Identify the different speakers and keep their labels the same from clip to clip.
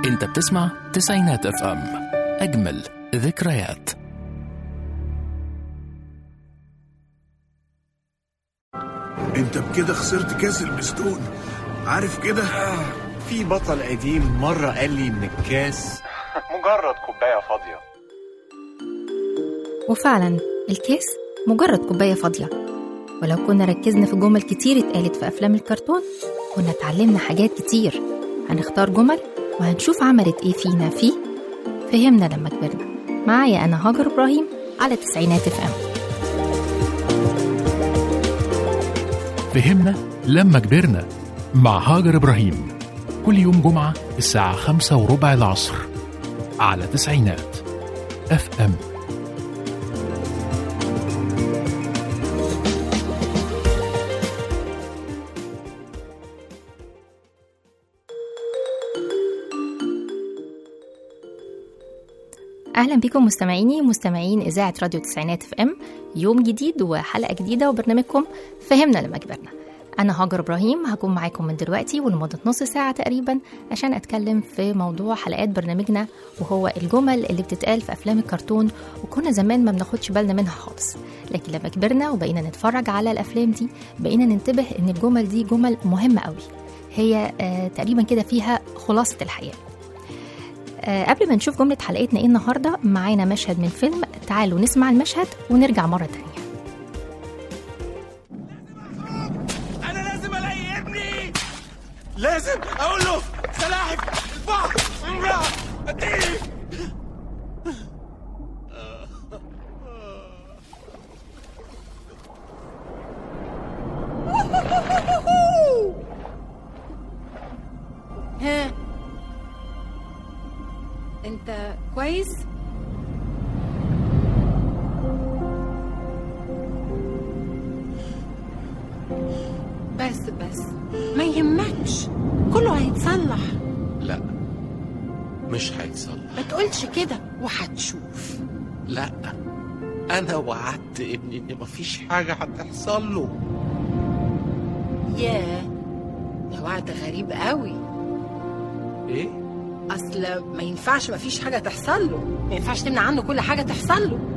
Speaker 1: انت بتسمع تسعينات اف ام اجمل ذكريات
Speaker 2: انت بكده خسرت كاس البستون عارف كده
Speaker 3: في بطل قديم مرة قال لي إن الكاس
Speaker 4: مجرد كوباية فاضية
Speaker 5: وفعلا الكاس مجرد كوباية فاضية ولو كنا ركزنا في جمل كتير اتقالت في أفلام الكرتون كنا اتعلمنا حاجات كتير هنختار جمل وهنشوف عملت ايه فينا فيه فهمنا لما كبرنا معايا أنا هاجر إبراهيم على تسعينات اف ام
Speaker 1: فهمنا لما كبرنا مع هاجر إبراهيم كل يوم جمعة الساعة خمسة وربع العصر على تسعينات اف ام
Speaker 5: اهلا بكم مستمعيني مستمعين اذاعه راديو تسعينات اف ام يوم جديد وحلقه جديده وبرنامجكم فهمنا لما كبرنا انا هاجر ابراهيم هكون معاكم من دلوقتي ولمده نص ساعه تقريبا عشان اتكلم في موضوع حلقات برنامجنا وهو الجمل اللي بتتقال في افلام الكرتون وكنا زمان ما بناخدش بالنا منها خالص لكن لما كبرنا وبقينا نتفرج على الافلام دي بقينا ننتبه ان الجمل دي جمل مهمه قوي هي آه تقريبا كده فيها خلاصه الحياه آه، قبل ما نشوف جملة حلقتنا ايه النهاردة معانا مشهد من فيلم تعالوا نسمع المشهد ونرجع مرة تانية
Speaker 2: انا لازم الاقي ابني لازم اقول له سلاحف البحر امرأة اديني
Speaker 6: ها انت كويس بس بس ما يهمكش كله هيتصلح
Speaker 7: لا مش هيتصلح
Speaker 6: ما تقولش كده وهتشوف
Speaker 7: لا انا وعدت ابني ان مفيش حاجه هتحصل له
Speaker 6: ياه ده وعد غريب قوي
Speaker 7: ايه
Speaker 6: اصل ما ينفعش ما فيش حاجه تحصل له ما ينفعش تمنع عنه كل حاجه تحصل له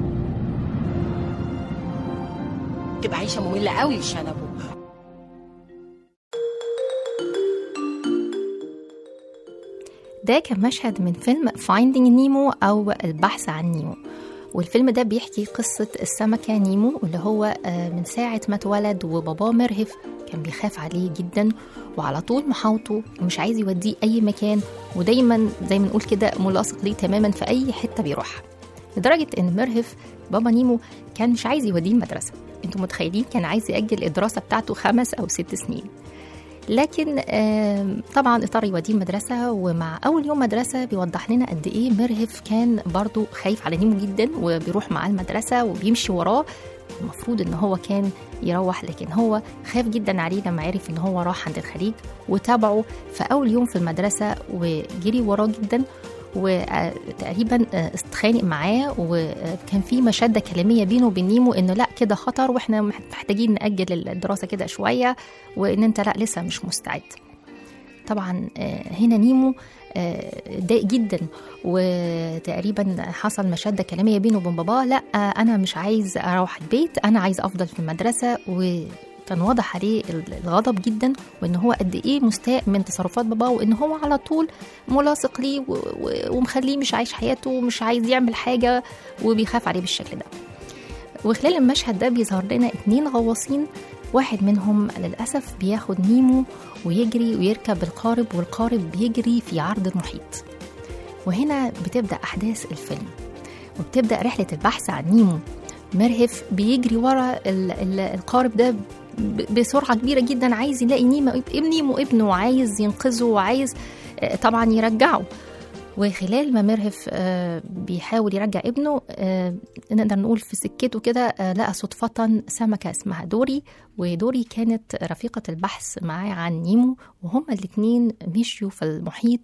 Speaker 6: تبقى عيشه ممله قوي لشنبه
Speaker 5: ده كان مشهد من فيلم فايندينج نيمو أو البحث عن نيمو والفيلم ده بيحكي قصة السمكة نيمو اللي هو آه، من ساعة ما اتولد وباباه مرهف كان بيخاف عليه جدا وعلى طول محاوطه ومش عايز يوديه أي مكان ودايما زي ما نقول كده ملاصق ليه تماما في أي حتة بيروحها لدرجة إن مرهف بابا نيمو كان مش عايز يوديه المدرسة انتوا متخيلين كان عايز يأجل الدراسة بتاعته خمس أو ست سنين لكن آم، طبعا اضطر يوديه المدرسة ومع أول يوم مدرسة بيوضح لنا قد إيه مرهف كان برضو خايف على نيمو جدا وبيروح معاه المدرسة وبيمشي وراه المفروض ان هو كان يروح لكن هو خاف جدا عليه لما عرف ان هو راح عند الخليج وتابعه في اول يوم في المدرسه وجري وراه جدا وتقريبا اتخانق معاه وكان في مشاده كلاميه بينه وبين نيمو انه لا كده خطر واحنا محتاجين ناجل الدراسه كده شويه وان انت لا لسه مش مستعد طبعا آه، هنا نيمو آه، ضايق جدا وتقريبا حصل مشاده كلاميه بينه وبين باباه لا آه، انا مش عايز اروح البيت انا عايز افضل في المدرسه وكان واضح عليه الغضب جدا وان هو قد ايه مستاء من تصرفات باباه وان هو على طول ملاصق ليه و- و- ومخليه مش عايش حياته ومش عايز يعمل حاجه وبيخاف عليه بالشكل ده وخلال المشهد ده بيظهر لنا اتنين غواصين واحد منهم للأسف بياخد نيمو ويجري ويركب القارب والقارب بيجري في عرض المحيط وهنا بتبدأ أحداث الفيلم وبتبدأ رحلة البحث عن نيمو مرهف بيجري ورا ال- ال- القارب ده ب- بسرعة كبيرة جدا عايز يلاقي نيمو ابن نيمو ابنه وعايز ينقذه وعايز آه، طبعا يرجعه وخلال ما مرهف آه، بيحاول يرجع ابنه آه، نقدر نقول في سكته كده آه، لقى صدفة سمكة اسمها دوري ودوري كانت رفيقة البحث معاه عن نيمو وهما الاتنين مشيوا في المحيط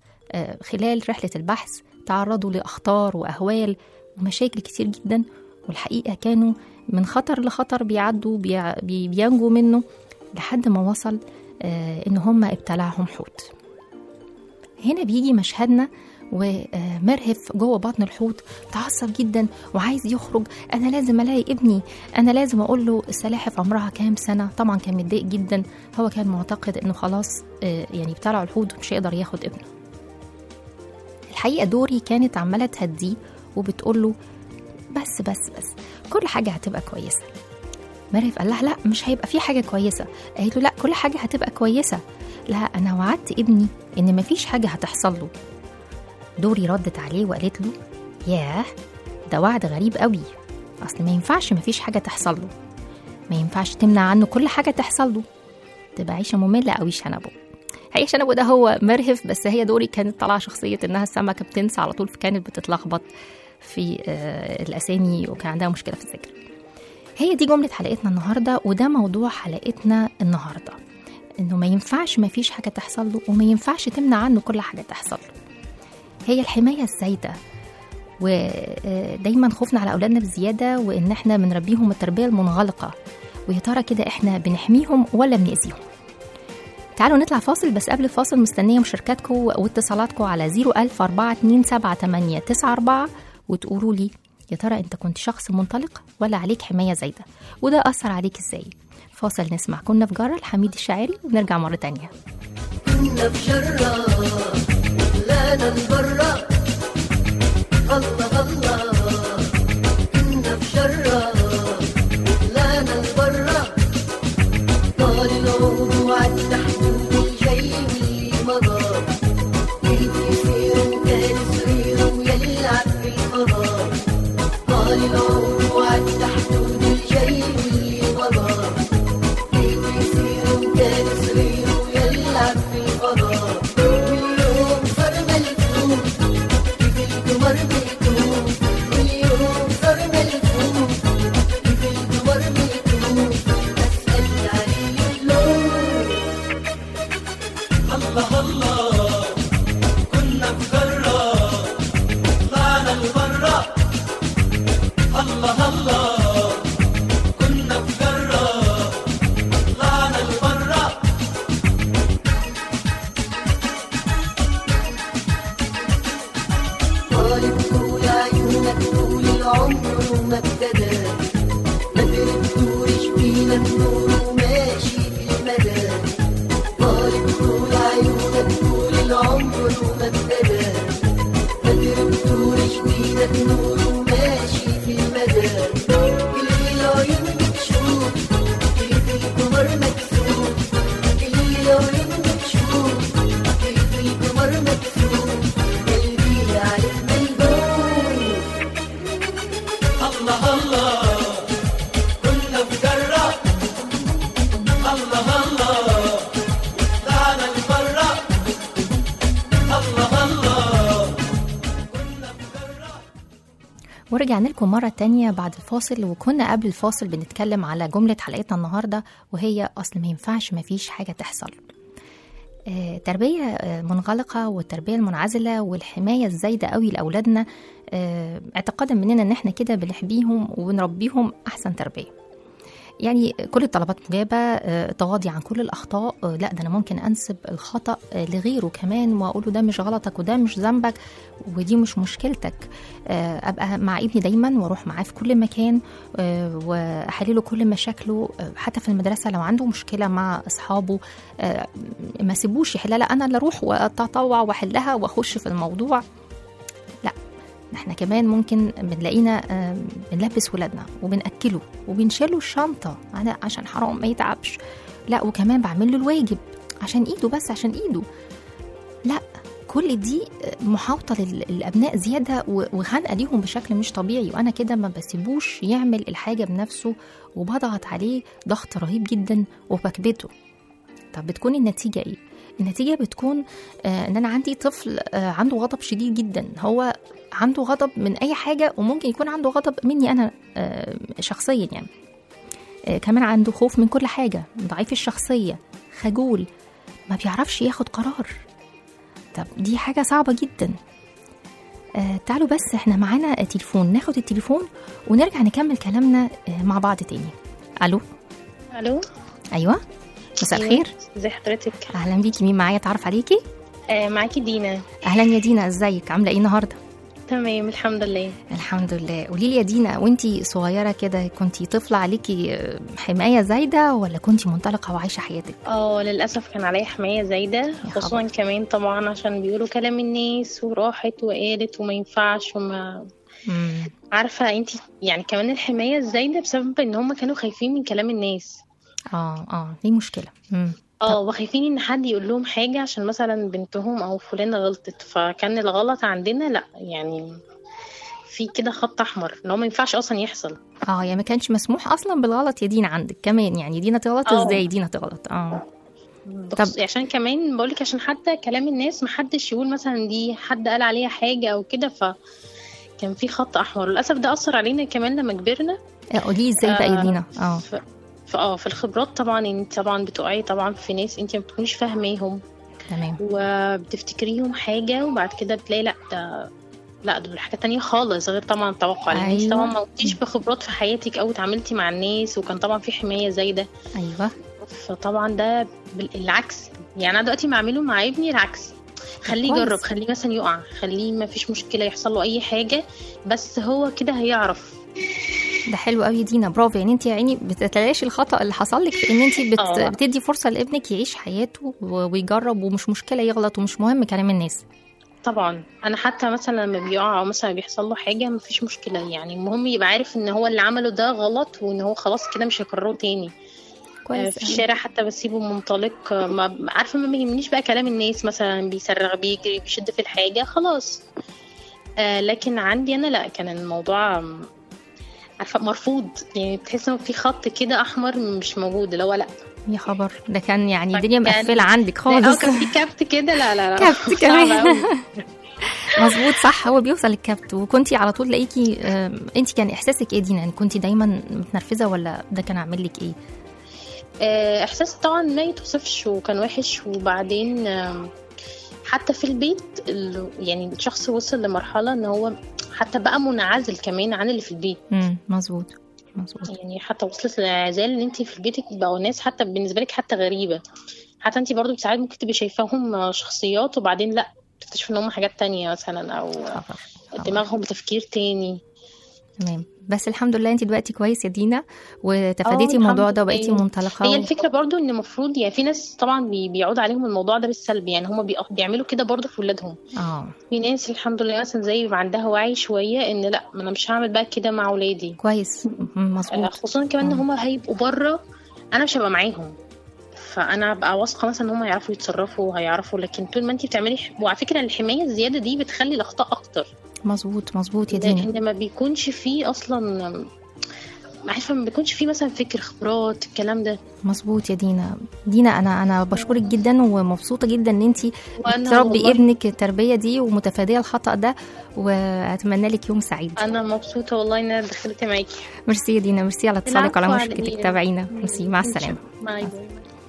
Speaker 5: وخلال رحلة البحث تعرضوا لأخطار وأهوال ومشاكل كتير جدا والحقيقة كانوا من خطر لخطر بيعدوا بيع- بي- بينجوا منه لحد ما وصل آه، إن هما ابتلعهم حوت هنا بيجي مشهدنا ومرهف جوه بطن الحوت متعصب جدا وعايز يخرج انا لازم الاقي ابني انا لازم اقول له السلاحف عمرها كام سنه طبعا كان متضايق جدا هو كان معتقد انه خلاص آه، يعني ابتلعوا الحوت ومش هيقدر ياخد ابنه الحقيقه دوري كانت عماله تهديه وبتقول له بس بس بس كل حاجه هتبقى كويسه مريف قال لها لا مش هيبقى في حاجه كويسه قالت له لا كل حاجه هتبقى كويسه لا انا وعدت ابني ان مفيش حاجه هتحصل له دوري ردت عليه وقالت له ياه ده وعد غريب قوي اصل ما ينفعش مفيش حاجه تحصل له ما ينفعش تمنع عنه كل حاجه تحصل له تبقى عيشه ممله قوي شنبه هي شنبه ده هو مرهف بس هي دوري كانت طالعه شخصيه انها السمكه بتنسى على طول فكانت بتتلخبط في آه، الاسامي وكان عندها مشكله في الذكر هي دي جمله حلقتنا النهارده وده موضوع حلقتنا النهارده انه ما ينفعش ما فيش حاجه تحصل له وما ينفعش تمنع عنه كل حاجه تحصل له هي الحمايه الزايده ودايما خوفنا على اولادنا بزياده وان احنا بنربيهم التربيه المنغلقه ويا ترى كده احنا بنحميهم ولا بنأذيهم تعالوا نطلع فاصل بس قبل الفاصل مستنيه مشاركاتكم واتصالاتكم على 010427894 وتقولوا لي يا ترى انت كنت شخص منطلق ولا عليك حمايه زايده وده اثر عليك ازاي فاصل نسمع كنا في جره الحميد الشاعري ونرجع مره تانية
Speaker 8: كنا في شرة طلعنا لبرا الله الله كنا في شرة طلعنا لبرا طال العمر وعدى حدود الجاي واللي مضى يلي يصير وكان صغير ويلعب في الفضاء طال العمر وعدى حدود الجاي واللي مضى يصير وكان صغير ويلعب في الفضاء واليوم صار ملفوف كيف القمر بيطوف واليوم صار ملفوف كيف القمر بيطوف أسأل عليه اللون
Speaker 9: الله الله كنا في قارة طلعنا لبرا الله الله كنا في قارة طلعنا لبرا
Speaker 8: طالب طول عيونك طول العمر وما ابتدى ما تردوش فينا النور وماشي في المدى طالب طول عيونك طول العمر وما ابتدى ما تردوش فينا النور وماشي في المدى اللي العيون بتشوف كيف القمر مكسوف اللي العيون بتشوف كيف القمر مكسوف قلبي عليك ملهوف
Speaker 9: الله الله كنا في قارة الله الله طلعنا لبرا الله الله
Speaker 5: ورجعنا لكم مرة تانية بعد الفاصل وكنا قبل الفاصل بنتكلم على جملة حلقتنا النهاردة وهي أصل ما ينفعش ما فيش حاجة تحصل آه، تربية آه، منغلقة والتربية المنعزلة والحماية الزايدة قوي لأولادنا آه، اعتقادا مننا إن احنا كده بنحبيهم وبنربيهم أحسن تربية يعني كل الطلبات مجابة آه، تغاضي عن كل الأخطاء آه، لا ده أنا ممكن أنسب الخطأ آه، لغيره كمان وأقول له ده مش غلطك وده مش ذنبك ودي مش مشكلتك آه، أبقى مع ابني دايما وأروح معاه في كل مكان آه، وأحلله كل مشاكله آه، حتى في المدرسة لو عنده مشكلة مع أصحابه آه، ما سيبوش يحلها لا أنا اللي أروح وأتطوع وأحلها وأخش في الموضوع لا احنا كمان ممكن بنلاقينا آه، بنلبس ولادنا وبنأكله وبنشيله الشنطة أنا عشان حرام ما يتعبش لا وكمان بعمل له الواجب عشان ايده بس عشان ايده لا كل دي محاوطة لل- للأبناء زيادة و- وخنقة ليهم بشكل مش طبيعي وأنا كده ما بسيبوش يعمل الحاجة بنفسه وبضغط عليه ضغط رهيب جدا وبكبته طب بتكون النتيجة إيه؟ النتيجة بتكون آه إن أنا عندي طفل آه عنده غضب شديد جدا هو عنده غضب من أي حاجة وممكن يكون عنده غضب مني أنا آه شخصيا يعني آه كمان عنده خوف من كل حاجة ضعيف الشخصية خجول ما بيعرفش ياخد قرار طب دي حاجة صعبة جدا آه تعالوا بس احنا معانا تليفون ناخد التليفون ونرجع نكمل كلامنا آه مع بعض تاني الو
Speaker 10: الو
Speaker 5: ايوه مساء
Speaker 10: أيوة.
Speaker 5: الخير
Speaker 10: ازي حضرتك
Speaker 5: اهلا بيكي مين معايا تعرف عليكي
Speaker 10: آه معاكي دينا
Speaker 5: اهلا يا دينا ازيك عامله ايه النهارده
Speaker 10: تمام الحمد لله
Speaker 5: الحمد لله قولي لي يا دينا وانتي صغيره كده كنتي طفله عليكي آه، حمايه زايده ولا كنتي منطلقه وعايشه حياتك
Speaker 10: اه للاسف كان عليا حمايه زايده خصوصا كمان طبعا عشان بيقولوا كلام الناس وراحت وقالت وما ينفعش وما
Speaker 5: مم.
Speaker 10: عارفه انت يعني كمان الحمايه الزايده بسبب ان هم كانوا خايفين من كلام الناس
Speaker 5: اه اه دي مشكله مم.
Speaker 10: اه وخايفين ان حد يقول لهم حاجه عشان مثلا بنتهم او فلانه غلطت فكان الغلط عندنا لا يعني في كده خط احمر ان هو ما ينفعش اصلا يحصل
Speaker 5: اه يعني ما كانش مسموح اصلا بالغلط يا دينا عندك كمان يعني دينا تغلط
Speaker 10: آه.
Speaker 5: ازاي دينا تغلط اه
Speaker 10: طب عشان كمان بقولك عشان حتى كلام الناس محدش يقول مثلا دي حد قال عليها حاجة أو كده ف كان في خط أحمر للأسف ده أثر علينا كمان لما كبرنا
Speaker 5: آه، قولي لي ازاي بقى يا
Speaker 10: آه،
Speaker 5: دينا اه
Speaker 10: ف... فاه في الخبرات طبعا انت طبعا بتقعي طبعا في ناس انت ما بتكونيش فاهماهم
Speaker 5: تمام
Speaker 10: وبتفتكريهم حاجة وبعد كده بتلاقي لا ده لا دول حاجة تانية خالص غير طبعا التوقع لان انت
Speaker 5: أيوة.
Speaker 10: طبعا ما كنتيش بخبرات في حياتك او اتعاملتي مع الناس وكان طبعا في حماية زايدة
Speaker 5: ايوه
Speaker 10: فطبعا ده بال- العكس يعني انا دلوقتي بعمله مع ابني العكس خليه
Speaker 5: كويس.
Speaker 10: يجرب خليه مثلا يقع خليه ما فيش مشكله يحصل له اي حاجه بس هو كده هيعرف
Speaker 5: ده حلو قوي يا دينا برافو يعني انت يا عيني بتتلاشي الخطا اللي حصل لك في ان انت بت...
Speaker 10: آه.
Speaker 5: بتدي فرصه لابنك يعيش حياته و- ويجرب ومش مشكله يغلط ومش مهم كلام الناس
Speaker 10: طبعا انا حتى مثلا لما بيقع او مثلا بيحصل له حاجه ما فيش مشكله يعني المهم يبقى عارف ان هو اللي عمله ده غلط وان هو خلاص كده مش هيكرره تاني
Speaker 5: كويس
Speaker 10: آه، في الشارع حتى بسيبه منطلق آه، ما عارفه ما بيهمنيش بقى كلام الناس مثلا بيصرخ بيجري بيشد في الحاجه خلاص آه لكن عندي انا لا كان الموضوع آم، عارفه مرفوض يعني بتحس انه في خط كده احمر مش موجود اللي هو لا
Speaker 5: يا خبر ده كان يعني الدنيا
Speaker 10: فكان-
Speaker 5: مقفله عندك
Speaker 10: اه
Speaker 5: خالص
Speaker 10: كان في كابت كده لا لا لا
Speaker 5: كبت
Speaker 10: صعب
Speaker 5: كمان
Speaker 10: أوي.
Speaker 5: مظبوط صح هو بيوصل الكبت وكنتي على طول لاقيكي انت كان احساسك ايه دينا يعني كنتي دايما متنرفزه ولا ده كان عامل لك ايه
Speaker 10: آه، احساس طبعا ما يتوصفش وكان وحش وبعدين آم، حتى في البيت ال- يعني الشخص وصل لمرحله ان هو حتى بقى منعزل كمان عن اللي في البيت
Speaker 5: امم مظبوط مظبوط
Speaker 10: يعني حتى وصلت للانعزال ان انت في بيتك بقوا ناس حتى بالنسبه لك حتى غريبه حتى انت برضو ساعات ممكن تبقي شايفاهم شخصيات وبعدين لا تكتشفي ان هم حاجات تانية مثلا او دماغهم بتفكير تاني
Speaker 5: تمام بس الحمد لله انت دلوقتي كويس يا دينا
Speaker 10: آه،
Speaker 5: وتفاديتي الموضوع
Speaker 10: الحمد
Speaker 5: ده وبقيتي
Speaker 10: لله.
Speaker 5: منطلقه
Speaker 10: هي
Speaker 5: و...
Speaker 10: الفكره برضو ان المفروض يعني في ناس طبعا بي- بيعود عليهم الموضوع ده بالسلب يعني هم بيعملوا كده برضو في ولادهم
Speaker 5: اه
Speaker 10: في ناس الحمد لله مثلا زي بيبقى عندها وعي شويه ان لا ما انا مش هعمل بقى كده مع ولادي
Speaker 5: كويس م-
Speaker 10: آه،
Speaker 5: مظبوط
Speaker 10: خصوصا كمان ان هم هيبقوا بره انا مش هبقى معاهم فانا ابقى واثقه مثلا ان هم هيعرفوا يتصرفوا وهيعرفوا لكن طول ما انت بتعملي ح- وعلى فكره الحمايه الزياده دي بتخلي الاخطاء اكتر
Speaker 5: مظبوط مظبوط يا دينا
Speaker 10: لان ما بيكونش فيه اصلا عارفه ما بيكونش فيه مثلا فكر خبرات الكلام ده
Speaker 5: مظبوط يا دينا دينا انا انا بشكرك جدا ومبسوطه جدا ان انت
Speaker 10: وأنا
Speaker 5: بتربي
Speaker 10: والله-
Speaker 5: ابنك التربيه دي ومتفاديه الخطا ده واتمنى لك يوم سعيد
Speaker 10: انا مبسوطه والله ان انا دخلت معاكي
Speaker 5: ميرسي يا دينا ميرسي على اتصالك
Speaker 10: العفو
Speaker 5: وعلى
Speaker 10: على
Speaker 5: مشاركتك
Speaker 10: إيه؟
Speaker 5: تابعينا ميرسي مع السلامه
Speaker 10: باي باي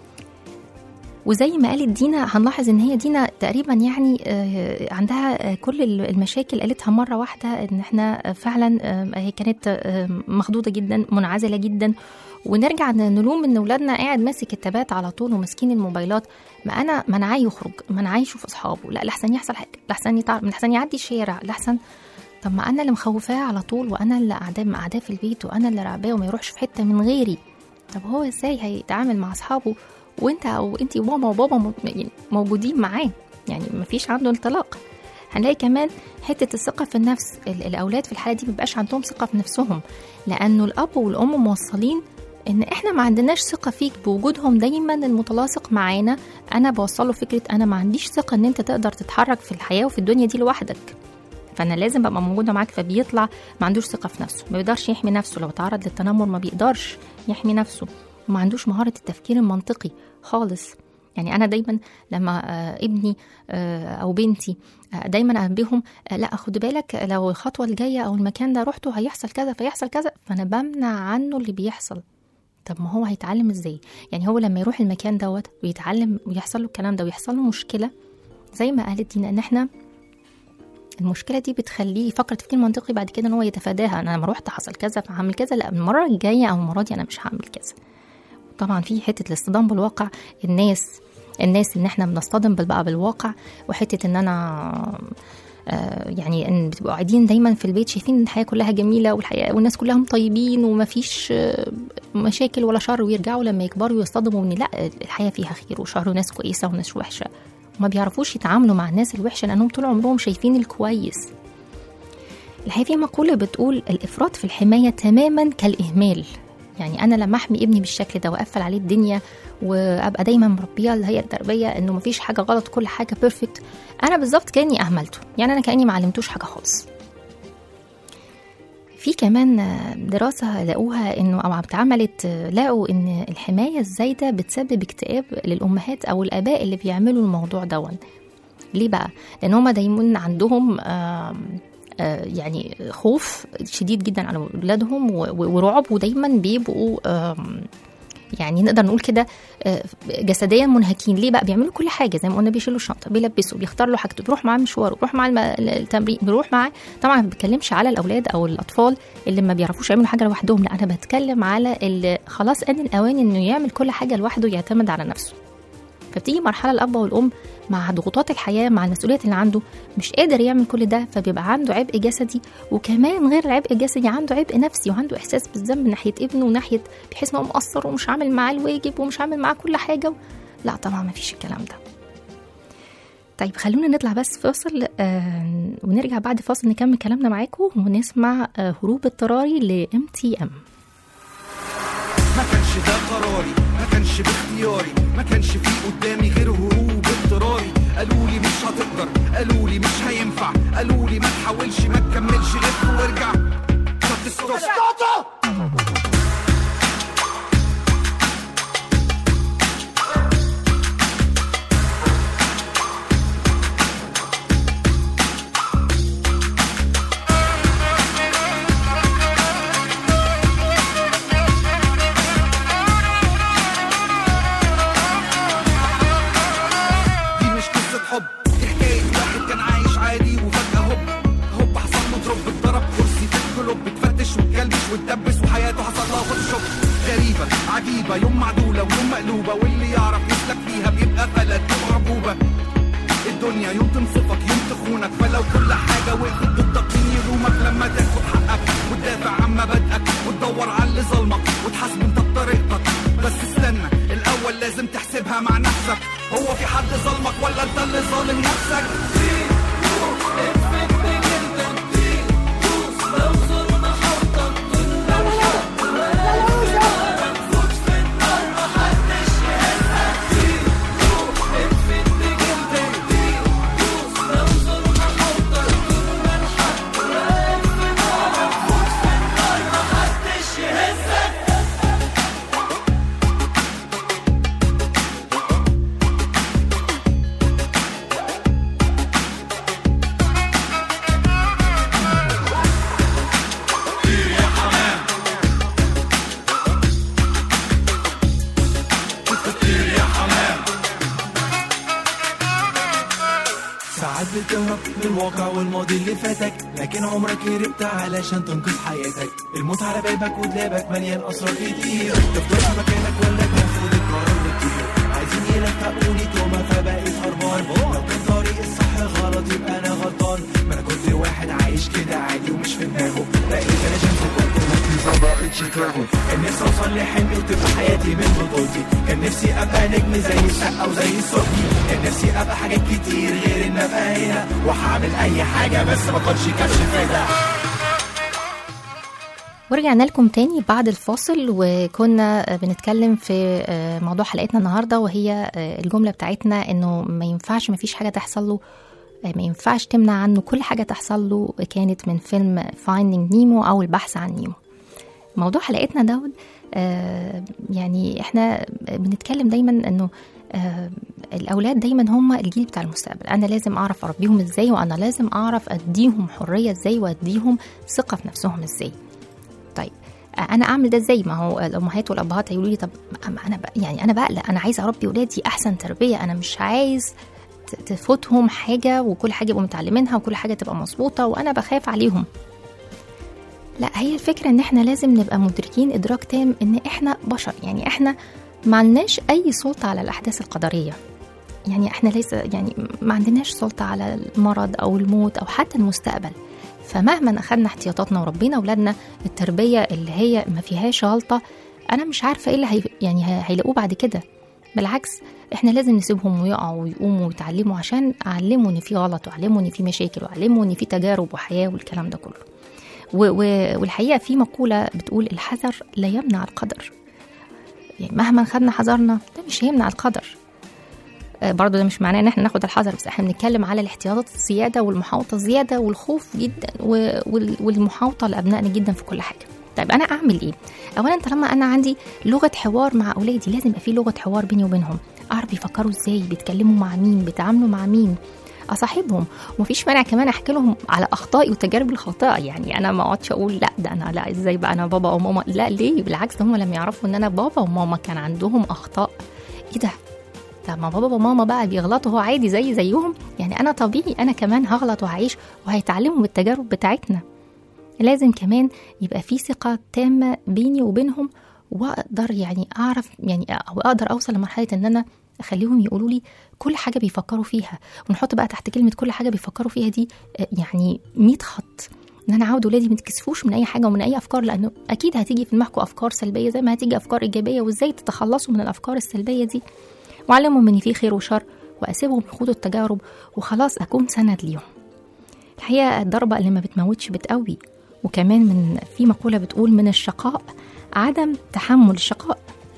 Speaker 5: وزي ما قالت دينا هنلاحظ ان هي دينا تقريبا يعني آه، عندها آه، كل المشاكل قالتها مره واحده ان احنا فعلا آه، هي كانت آه، مخضوضه جدا منعزله جدا ونرجع ن- نلوم ان اولادنا قاعد ماسك التابات على طول وماسكين الموبايلات ما انا منعاه يخرج منعاه يشوف اصحابه لا لحسن يحصل حاجه لحسن يتع... لحسن يعدي الشارع لحسن طب ما انا اللي مخوفاه على طول وانا اللي قاعداه قاعداه في البيت وانا اللي راعباه وما يروحش في حته من غيري طب هو ازاي هيتعامل مع اصحابه وانت او انت وماما وبابا مو- يعني موجودين معاه يعني مفيش عنده انطلاق هنلاقي كمان حته الثقه في النفس ال- الاولاد في الحاله دي مبيبقاش عندهم ثقه في نفسهم لانه الاب والام موصلين ان احنا ما عندناش ثقه فيك بوجودهم دايما المتلاصق معانا انا بوصله فكره انا ما عنديش ثقه ان انت تقدر تتحرك في الحياه وفي الدنيا دي لوحدك فانا لازم ابقى موجوده معاك فبيطلع ما عندوش ثقه في نفسه ما بيقدرش يحمي نفسه لو تعرض للتنمر ما بيقدرش يحمي نفسه وما عندوش مهاره التفكير المنطقي خالص يعني انا دايما لما آه، ابني آه، او بنتي آه، دايما انبههم آه، لا خد بالك لو الخطوه الجايه او المكان ده رحته هيحصل كذا فيحصل كذا فانا بمنع عنه اللي بيحصل طب ما هو هيتعلم ازاي يعني هو لما يروح المكان دوت ويتعلم ويحصل له الكلام ده ويحصل له مشكله زي ما قالت دينا ان احنا المشكله دي بتخليه يفكر تفكير منطقي بعد كده ان هو يتفاداها انا لما رحت حصل كذا فهعمل كذا لا المره الجايه او المره دي انا مش هعمل كذا طبعا في حته الاصطدام بالواقع الناس الناس ان احنا بنصطدم بال- بقى بالواقع وحته ان انا آه، يعني ان بتبقوا قاعدين دايما في البيت شايفين ان الحياه كلها جميله والحياه والناس كلهم طيبين ومفيش آه، مشاكل ولا شر ويرجعوا لما يكبروا يصطدموا ان لا الحياه فيها خير وشر وناس كويسه وناس وحشه وما بيعرفوش يتعاملوا مع الناس الوحشه لانهم طول عمرهم شايفين الكويس الحقيقه في مقوله بتقول الافراط في الحمايه تماما كالاهمال يعني انا لما احمي ابني بالشكل ده واقفل عليه الدنيا وابقى دايما مربيه اللي هي التربيه انه مفيش حاجه غلط كل حاجه بيرفكت انا بالظبط كاني اهملته يعني انا كاني ما علمتوش حاجه خالص في كمان دراسة لقوها انه او اتعملت لقوا ان الحماية الزايدة بتسبب اكتئاب للأمهات او الآباء اللي بيعملوا الموضوع دون ليه بقى؟ لأن هما دايما عندهم آم، آه، يعني خوف شديد جدا على أولادهم و- و- ورعب ودايما بيبقوا آم، يعني نقدر نقول كده آه، جسديا منهكين ليه بقى بيعملوا كل حاجه زي ما قلنا بيشيلوا الشنطه بيلبسوا بيختار له حاجته بيروح معاه مشوار بيروح معاه الم- التمرين بيروح معاه طبعا ما بتكلمش على الاولاد او الاطفال اللي ما بيعرفوش يعملوا حاجه لوحدهم لا انا بتكلم على اللي خلاص ان الاوان انه يعمل كل حاجه لوحده يعتمد على نفسه فبتيجي مرحله الاب والام مع ضغوطات الحياه مع المسؤوليات اللي عنده مش قادر يعمل كل ده فبيبقى عنده عبء جسدي وكمان غير العبء الجسدي عنده عبء نفسي وعنده احساس بالذنب ناحيه ابنه وناحيه بيحس ان هو مقصر ومش عامل معاه الواجب ومش عامل معاه كل حاجه لا طبعا ما فيش الكلام ده طيب خلونا نطلع بس فاصل آه ونرجع بعد فاصل نكمل كلامنا معاكم ونسمع آه هروب اضطراري لام تي ام
Speaker 11: ما كانش ده قراري ما كانش باختياري ما كانش في قدامي غير هروب اضطراري قالوا لي مش هتقدر قالوا لي مش هينفع قالوا لي ما تحاولش ما تكملش لف وارجع شط ستوب دي مش قصة حب دي حكاية واحد كان عايش عادي وفجأة هوب هوب حصل له دروب اتضرب كرسي في الكلوب اتفتش واتكلبش واتدبس وحياته حصل لها فوتوشوب غريبة عجيبة يوم معدولة ويوم مقلوبة واللي يعرف يسلك فيها بيبقى فلت وعجوبة الدنيا يوم تنصفك يوم تخونك فلو كل حاجة وقفت ضدك مين يلومك لما تاخد حقك وتدافع عن مبادئك وتدور على اللي ظلمك وتحاسب انت بطريقتك بس استنى الأول لازم تحسبها مع نفسك هو في حد ظلمك ولا انت اللي ظالم نفسك
Speaker 12: ساعات بتهرب من الواقع والماضي اللي فاتك لكن عمرك هربت علشان تنقذ حياتك الموت على بابك ودلابك مليان اسرار كتير تفضل في مكانك ولا تاخد القرار وتطير عايزين يلحقوني توما فبقيت هربان لو كان طريق الصح غلط يبقى انا غلطان ما انا كنت واحد عايش كده عادي ومش في دماغه لقيت انا جنب كنت ما بقيت شيكاغو كان نفسي اوصل لحلمي وتبقى حياتي من بطولتي كان نفسي ابقى نجم زي السقا وزي الصبحي كان نفسي ابقى حاجات كتير غير ان ابقى هنا وهعمل اي حاجه بس ما كنتش كبش فدا
Speaker 5: ورجعنا لكم تاني بعد الفاصل وكنا بنتكلم في موضوع حلقتنا النهارده وهي الجمله بتاعتنا انه ما ينفعش ما فيش حاجه تحصل له ما ينفعش تمنع عنه كل حاجه تحصل له كانت من فيلم فايندينج نيمو او البحث عن نيمو موضوع حلقتنا ده يعني احنا بنتكلم دايما انه آه الاولاد دايما هم الجيل بتاع المستقبل انا لازم اعرف اربيهم ازاي وانا لازم اعرف اديهم حريه ازاي واديهم ثقه في نفسهم ازاي طيب انا اعمل ده ازاي ما هو الامهات والابهات هيقولوا لي طب انا يعني انا بقلق انا عايزه اربي ولادي احسن تربيه انا مش عايز تفوتهم حاجه وكل حاجه يبقوا متعلمينها وكل حاجه تبقى مظبوطه وانا بخاف عليهم لا هي الفكره ان احنا لازم نبقى مدركين ادراك تام ان احنا بشر يعني احنا ما عندناش اي سلطه على الاحداث القدريه يعني احنا ليس يعني ما عندناش سلطة على المرض أو الموت أو حتى المستقبل فمهما أخدنا احتياطاتنا وربينا أولادنا التربية اللي هي ما فيهاش غلطة أنا مش عارفة إيه اللي هي يعني هي- هيلاقوه بعد كده بالعكس احنا لازم نسيبهم ويقعوا ويقوموا ويتعلموا عشان اعلموا ان في غلط واعلموا ان في مشاكل واعلموا ان في تجارب وحياه والكلام ده كله و و والحقيقه في مقوله بتقول الحذر لا يمنع القدر يعني مهما خدنا حذرنا ده مش هيمنع القدر آه، برضه ده مش معناه ان احنا ناخد الحذر بس احنا بنتكلم على الاحتياطات الزياده والمحاوطه الزياده والخوف جدا و- وال- والمحاوطه لابنائنا جدا في كل حاجه طيب انا اعمل ايه اولا طالما انا عندي لغه حوار مع اولادي لازم يبقى في لغه حوار بيني وبينهم اعرف بيفكروا ازاي بيتكلموا مع مين بيتعاملوا مع مين اصاحبهم ومفيش مانع كمان احكي لهم على اخطائي وتجاربي الخاطئه يعني انا ما اقعدش اقول لا ده انا لا ازاي بقى انا بابا وماما لا ليه بالعكس ده هم لما يعرفوا ان انا بابا وماما كان عندهم اخطاء ايه ده طب ما بابا وماما بقى بيغلطوا هو عادي زي زيهم يعني انا طبيعي انا كمان هغلط وهعيش وهيتعلموا من التجارب بتاعتنا لازم كمان يبقى في ثقة تامة بيني وبينهم واقدر يعني اعرف يعني او اقدر اوصل لمرحلة ان انا اخليهم يقولوا لي كل حاجة بيفكروا فيها ونحط بقى تحت كلمة كل حاجة بيفكروا فيها دي آه، يعني 100 خط ان انا اعود ولادي ما يتكسفوش من اي حاجه ومن اي افكار لانه اكيد هتيجي في دماغكم افكار سلبيه زي ما هتيجي افكار ايجابيه وازاي تتخلصوا من الافكار السلبيه دي واعلمهم ان في خير وشر واسيبهم يخوضوا التجارب وخلاص اكون سند ليهم الحقيقه الضربه اللي ما بتموتش بتقوي وكمان من في مقوله بتقول من الشقاء عدم تحمل الشقاء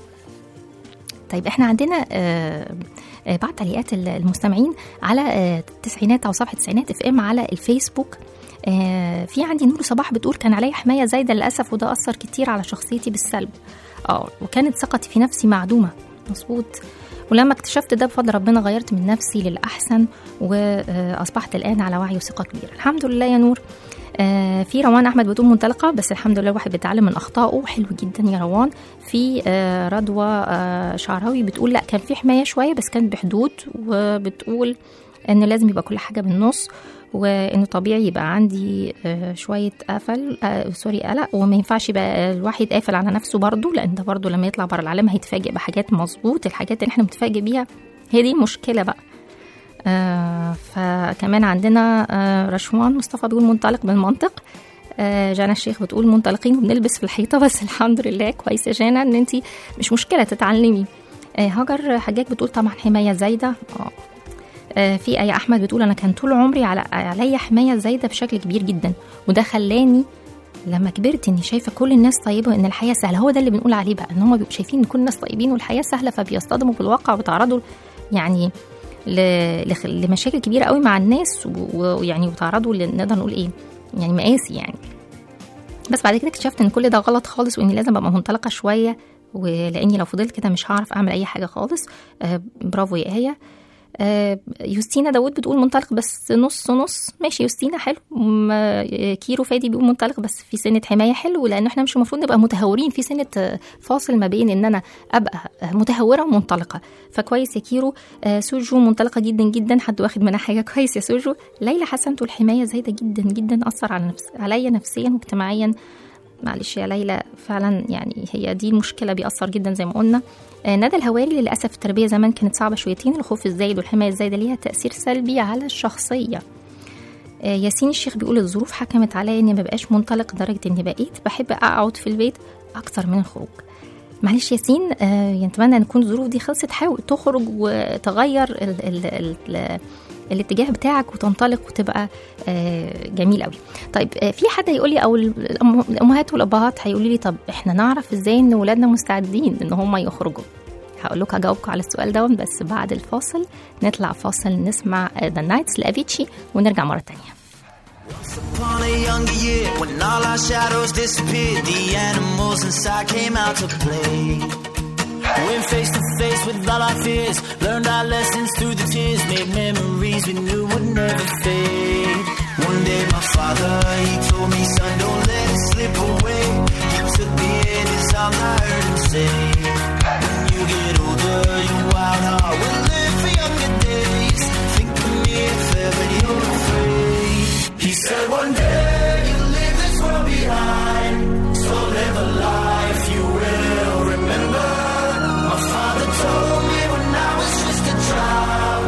Speaker 5: طيب احنا عندنا آه، آه، بعض تعليقات المستمعين على آه، التسعينات او صفحه التسعينات اف ام على الفيسبوك آه، في عندي نور صباح بتقول كان عليا حمايه زايده للاسف وده اثر كتير على شخصيتي بالسلب اه وكانت ثقتي في نفسي معدومه مظبوط ولما اكتشفت ده بفضل ربنا غيرت من نفسي للاحسن واصبحت الان على وعي وثقه كبيره الحمد لله يا نور آه، في روان احمد بتقول منطلقه بس الحمد لله الواحد بيتعلم من اخطائه حلو جدا يا روان في آه، رضوى آه، شعراوي بتقول لا كان في حمايه شويه بس كانت بحدود وبتقول ان لازم يبقى كل حاجه بالنص وانه طبيعي يبقى عندي آه، شويه قفل آه، سوري قلق وما ينفعش يبقى الواحد قافل على نفسه برضه لان ده برضه لما يطلع بره العالم هيتفاجئ بحاجات مظبوط الحاجات اللي احنا بنتفاجئ بيها هي دي المشكله بقى آه فكمان عندنا آه رشوان مصطفى بيقول منطلق بالمنطق آه جانا الشيخ بتقول منطلقين وبنلبس في الحيطه بس الحمد لله كويس يا جانا ان انت مش مشكله تتعلمي آه هاجر حجاج بتقول طبعا حمايه زايده اه آه، في آية أحمد بتقول أنا كان طول عمري على عليا حماية زايدة بشكل كبير جدا وده خلاني لما كبرت اني شايفه كل الناس طيبه وان الحياه سهله هو ده اللي بنقول عليه بقى ان هم بيبقوا شايفين ان كل الناس طيبين والحياه سهله فبيصطدموا بالواقع وبيتعرضوا يعني ل- لخ- لمشاكل كبيره قوي مع الناس و- ويعني وتعرضوا ل- نقدر نقول ايه يعني مقاسي يعني بس بعد كده اكتشفت ان كل ده غلط خالص واني لازم ابقى منطلقه شويه ولاني لو فضلت كده مش هعرف اعمل اي حاجه خالص آه برافو يا ايه آه، يوستينا داود بتقول منطلق بس نص نص ماشي يوستينا حلو م- آه، كيرو فادي بيقول منطلق بس في سنة حماية حلو لأن احنا مش المفروض نبقى متهورين في سنة آه، فاصل ما بين إن أنا أبقى آه، متهورة ومنطلقة فكويس يا كيرو آه، سوجو منطلقة جدا جدا حد واخد منها حاجة كويس يا سوجو ليلى حسن تقول حماية زايدة جدا جدا أثر على نفس عليا نفسيا واجتماعيا معلش يا ليلى فعلا يعني هي دي المشكله بيأثر جدا زي ما قلنا آه، ندى الهواري للاسف التربيه زمان كانت صعبه شويتين الخوف الزايد والحمايه الزايده ليها تاثير سلبي على الشخصيه آه، ياسين الشيخ بيقول الظروف حكمت عليا اني مبقاش منطلق لدرجه اني بقيت بحب اقعد في البيت اكتر من الخروج معلش ياسين آه، يعني اتمنى ان تكون الظروف دي خلصت حاول تخرج وتغير ال ال ال ال الاتجاه بتاعك وتنطلق وتبقى آه، جميل قوي طيب آه، في حد هيقول لي او الأم- الامهات والابهات هيقولوا لي طب احنا نعرف ازاي ان ولادنا مستعدين ان هم يخرجوا هقول لكم هجاوبكم على السؤال ده بس بعد الفاصل نطلع فاصل نسمع ذا نايتس لافيتشي ونرجع مره تانية
Speaker 13: Upon a younger year, when all our shadows disappeared, the animals inside came out to play. Went face to face with all our fears, learned our lessons through the tears, made memories we knew would never fade. One day my father, he told me, son, don't let it slip away. He took me in his arms, I heard him say, when you get older, your wild heart will live for younger days. Think of me if ever you're afraid. He said one day you'll leave this world behind, so live a life you will remember. My father told me when I was just a child,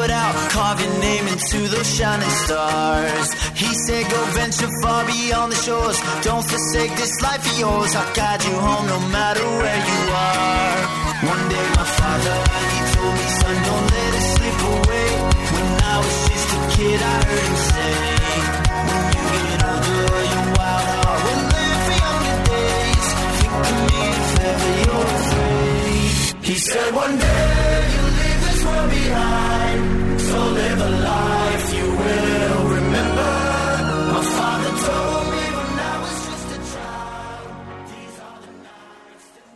Speaker 13: it out, carve your name into those shining stars. He said, Go venture far beyond the shores. Don't forsake this life of yours. I'll guide you home no matter where you are. One day, my father, he told me, Son, don't let it slip away. When I was just a kid, I heard him say, When you get older, your wild heart will live for younger days. Think of me if ever you're afraid. He said, One day you'll leave this world behind. So live a life you will remember. My father told me when I was just a child. These are the nights that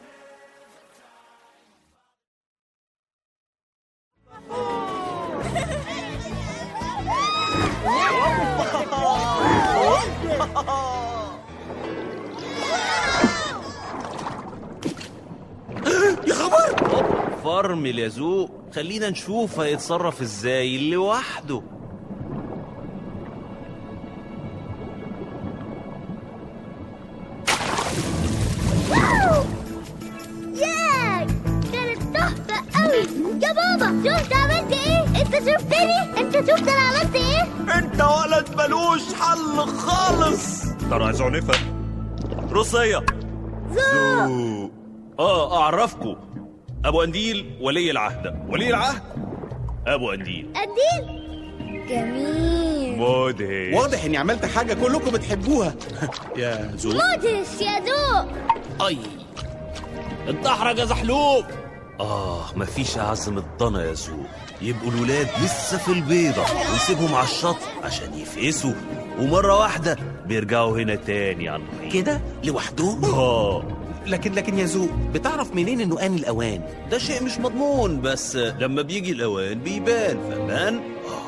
Speaker 7: يا خبر فرمل يا ذوق خلينا نشوف هيتصرف ازاي لوحده
Speaker 14: ياي كانت تحفة قوي يا بابا شفت عملت ايه؟ انت شفتني؟ انت شفت انا عملت ايه؟
Speaker 7: انت ولد ملوش حل خالص ترى عنفة روسية
Speaker 14: زوق
Speaker 7: اه اعرفكم ابو انديل ولي العهد ولي العهد ابو انديل
Speaker 14: قديم جميل
Speaker 7: مودي
Speaker 3: واضح اني عملت حاجه كلكم بتحبوها يا زوق
Speaker 14: مودش يا ذوق
Speaker 7: اي انتحرج يا زحلوب اه مفيش اعز من الضنا يا زوق يبقوا الولاد لسه في البيضة ونسيبهم على الشط عشان يفقسوا ومرة واحدة بيرجعوا هنا تاني على المحيط
Speaker 3: كده لوحدهم
Speaker 7: اه
Speaker 3: لكن لكن يا زوق بتعرف منين انه ان الاوان
Speaker 7: ده شيء مش مضمون بس لما بيجي الاوان بيبان فمان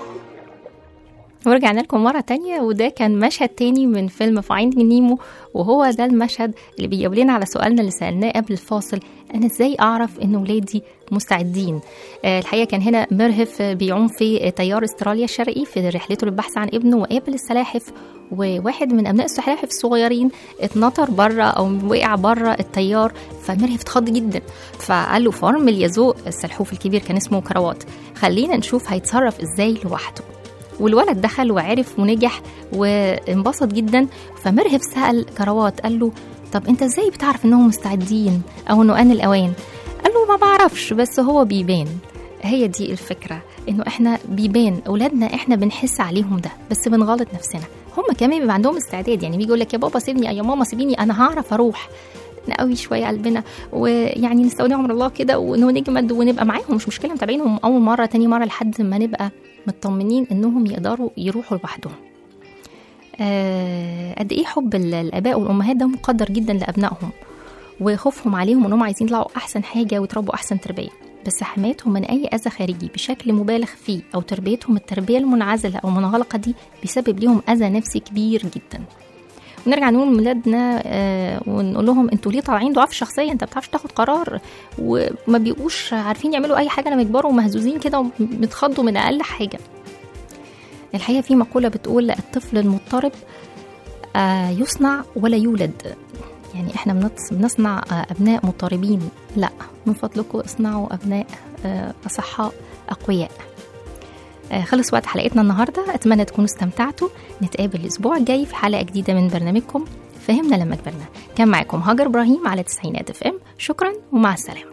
Speaker 5: ورجعنا لكم مرة تانية وده كان مشهد تاني من فيلم فايندينج نيمو وهو ده المشهد اللي بيجاوب لنا على سؤالنا اللي سألناه قبل الفاصل أنا إزاي أعرف إن ولادي مستعدين آه، الحقيقة كان هنا مرهف بيعوم في تيار استراليا الشرقي في رحلته للبحث عن ابنه وقابل السلاحف وواحد من أبناء السلاحف الصغيرين اتنطر بره أو وقع بره التيار فمرهف اتخض جدا فقال له فرمل يزوق السلحوف الكبير كان اسمه كروات خلينا نشوف هيتصرف ازاي لوحده والولد دخل وعرف ونجح وانبسط جدا فمرهف سأل كروات قال له طب انت ازاي بتعرف انهم مستعدين او انه ان الاوان قال له ما بعرفش بس هو بيبان هي دي الفكرة انه احنا بيبان اولادنا احنا بنحس عليهم ده بس بنغلط نفسنا هم كمان بيبقى عندهم استعداد يعني بيجي يقول لك يا بابا سيبني يا ماما سيبيني انا هعرف اروح نقوي شويه قلبنا ويعني نستودعهم الله كده وانه نجمد ونبقى معاهم مش مشكله متابعينهم اول مره تاني مره لحد ما نبقى مطمنين انهم يقدروا يروحوا لوحدهم آه قد ايه حب ال- الاباء والامهات ده مقدر جدا لابنائهم وخوفهم عليهم انهم عايزين يطلعوا احسن حاجه ويتربوا احسن تربيه بس حمايتهم من اي اذى خارجي بشكل مبالغ فيه او تربيتهم التربيه المنعزله او المنغلقه دي بيسبب ليهم اذى نفسي كبير جدا ونرجع نقول لولادنا آه ونقول لهم انتوا ليه طالعين ضعاف شخصيه انت ما بتعرفش تاخد قرار وما بيبقوش عارفين يعملوا اي حاجه لما يكبروا ومهزوزين كده ومتخضوا من اقل حاجه الحقيقه في مقوله بتقول الطفل المضطرب آه يصنع ولا يولد يعني احنا بنص- بنصنع آه ابناء مضطربين لا من فضلكم اصنعوا ابناء آه اصحاء اقوياء آه، خلص وقت حلقتنا النهارده اتمنى تكونوا استمتعتوا نتقابل الاسبوع الجاي في حلقه جديده من برنامجكم فهمنا لما كبرنا كان معاكم هاجر ابراهيم على تسعينات اف ام شكرا ومع السلامه